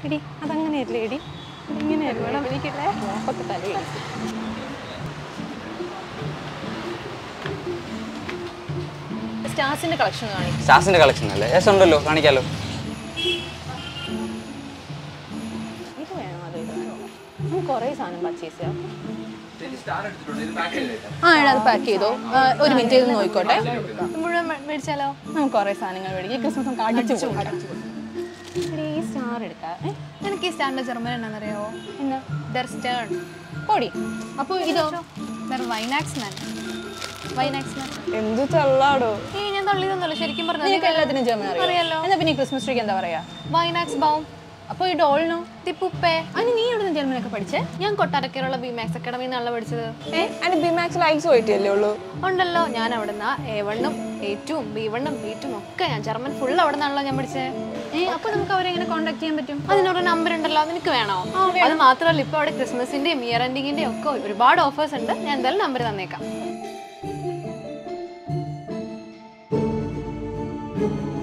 എടി അതങ്ങനെയല്ലേ എടി ഇങ്ങനെയല്ലേ വിളിക്കട്ടെ മോപ്പത്ത് തലയിൽ സ്റ്റാർസിന്റെ കളക്ഷൻ കാണിക്കും സ്റ്റാസിന്റെ കളക്ഷൻ അല്ലേ യെസ് ഉണ്ടല്ലോ കാണിക്കാലോ ഇത് വേണോ അത് ഇത് വേണോ നമുക്ക് കുറേ സാധനം പർച്ചേസ് ചെയ്യാം ആ എടാ അത് പാക്ക് ചെയ്തോ ആ, ഒരു മിനിറ്റ് ഇത് നോക്കിക്കോട്ടെ മുഴുവൻ മേ- മേടിച്ചാലോ നമുക്ക് കുറേ സാധനങ്ങൾ മേടിക്കും ഈ ക്രിസ്മസ് നമുക്ക് അടിച്ചു പോകും ഈ സ്റ്റാർ എടുക്കാം ഏ? എനിക്ക് ഈ സ്റ്റാൻഡ് ജർമ്മൻ എന്നാണെന്നറിയാവോ എന്നാ ഡെർ സ്റ്റേൺ പൊടി അപ്പോൾ ഇതോ ഡെർ വൈനാക്സ് മാൻ വൈനാക്സ് മാൻ എന്ത് തള്ളാടോ ഈ ഞാൻ തള്ളിയതൊന്നുമല്ല ശരിക്കും നിനക്ക് പറഞ്ഞു എല്ലാത്തിനും ജർമ്മൻ അറിയാം അറിയാലോ. എന്നാ പിന്നെ ഈ ക്രിസ്മസ് ട്രീക്ക് എന്താ പറയാ വൈനാക്സ് ബൗം അപ്പോൾ ഈ ഡോളിനോ തിപ്പുപ്പേ അതിന് നീ എവിടെ നിന്ന് ജർമ്മനൊക്കെ പഠിച്ചേ ഞാൻ കൊട്ടാരക്കരയുള്ള ബി മാക്സ് അക്കാഡമിയിൽ നിന്നുള്ള പഠിച്ചത് ഏ അതിന് ബിമാക്സിൽ ഐസ് പോയിട്ടല്ലേ ഉള്ളൂ ഉണ്ടല്ലോ ഞാൻ അവിടെ നിന്ന് എ വണ്ണും എ ടുവും ബി വണ്ണും ബി ടുവും ഒക്കെ ഞാൻ ജർമ്മൻ ഫുൾ അവിടെ നിന്നാണല്ലോ ഞാൻ പഠിച്ചത് ഏ അപ്പോൾ നമുക്ക് അവരെ എങ്ങനെ കോൺടാക്ട് ചെയ്യാൻ പറ്റും അതിനൊരു നമ്പർ ഉണ്ടല്ലോ നിനക്ക് വേണോ അത് മാത്രമല്ല ഇപ്പൊ അവിടെ ക്രിസ്മസിന്റെയും ഇയർ എൻഡിങ്ങിന്റെയും ഒക്കെ ഒരുപാട് ഓഫേഴ്സ് ഉണ്ട് ഞാൻ എന്തായാലും നമ്പർ തന്നേക്കാം